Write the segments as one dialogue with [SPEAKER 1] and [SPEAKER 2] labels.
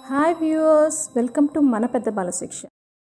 [SPEAKER 1] hi viewers welcome to మన పెద్ద బాలశిక్ష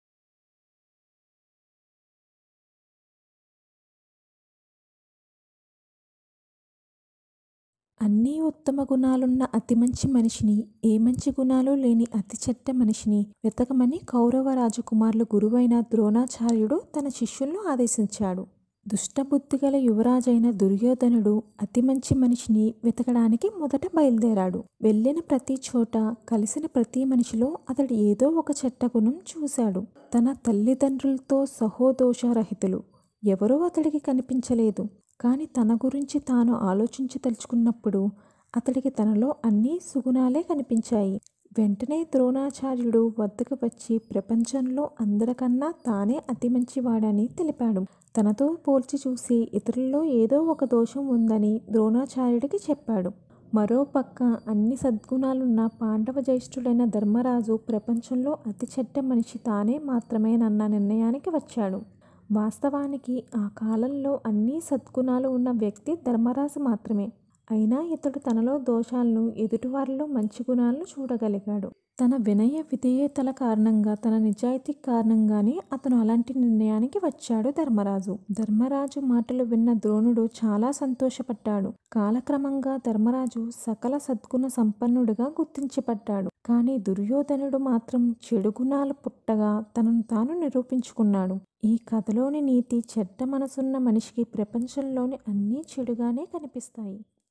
[SPEAKER 2] అన్నీ ఉత్తమ గుణాలున్న అతి మంచి మనిషిని ఏ మంచి గుణాలు లేని అతి చెడ్డ మనిషిని వెతకమని కౌరవ రాజకుమారులు గురువైన ద్రోణాచార్యుడు తన శిష్యులను ఆదేశించాడు దుష్టబుద్ధి గల యువరాజైన దుర్యోధనుడు అతి మంచి మనిషిని వెతకడానికి మొదట బయలుదేరాడు వెళ్ళిన ప్రతి చోట కలిసిన ప్రతి మనిషిలో అతడు ఏదో ఒక చెడ్డ గుణం చూశాడు తన తల్లిదండ్రులతో సహోదోషరహితులు ఎవరూ అతడికి కనిపించలేదు కానీ తన గురించి తాను ఆలోచించదలుచుకున్నప్పుడు అతడికి తనలో అన్ని సుగుణాలే కనిపించాయి వెంటనే ద్రోణాచార్యుడు వద్దకు వచ్చి ప్రపంచంలో అందరికన్నా తానే అతి మంచివాడని తెలిపాడు తనతో పోల్చి చూసి ఇతరుల్లో ఏదో ఒక దోషం ఉందని ద్రోణాచార్యుడికి చెప్పాడు మరోపక్క అన్ని సద్గుణాలున్న పాండవ జ్యేష్ఠుడైన ధర్మరాజు ప్రపంచంలో అతి చెడ్డ మనిషి తానే మాత్రమేనన్న నిర్ణయానికి వచ్చాడు వాస్తవానికి ఆ కాలంలో అన్ని సద్గుణాలు ఉన్న వ్యక్తి ధర్మరాజు మాత్రమే అయినా ఇతడు తనలో దోషాలను ఎదుటివారిలో మంచి గుణాలను చూడగలిగాడు తన వినయ విధేయతల కారణంగా తన నిజాయితీ కారణంగానే అతను అలాంటి నిర్ణయానికి వచ్చాడు ధర్మరాజు ధర్మరాజు మాటలు విన్న ద్రోణుడు చాలా సంతోషపడ్డాడు కాలక్రమంగా ధర్మరాజు సకల సద్గుణ సంపన్నుడిగా గుర్తించబడ్డాడు కానీ దుర్యోధనుడు మాత్రం చెడు గుణాలు పుట్టగా తనను తాను నిరూపించుకున్నాడు ఈ కథలోని నీతి చెడ్డ మనసున్న మనిషికి ప్రపంచంలోని అన్నీ చెడుగానే కనిపిస్తాయి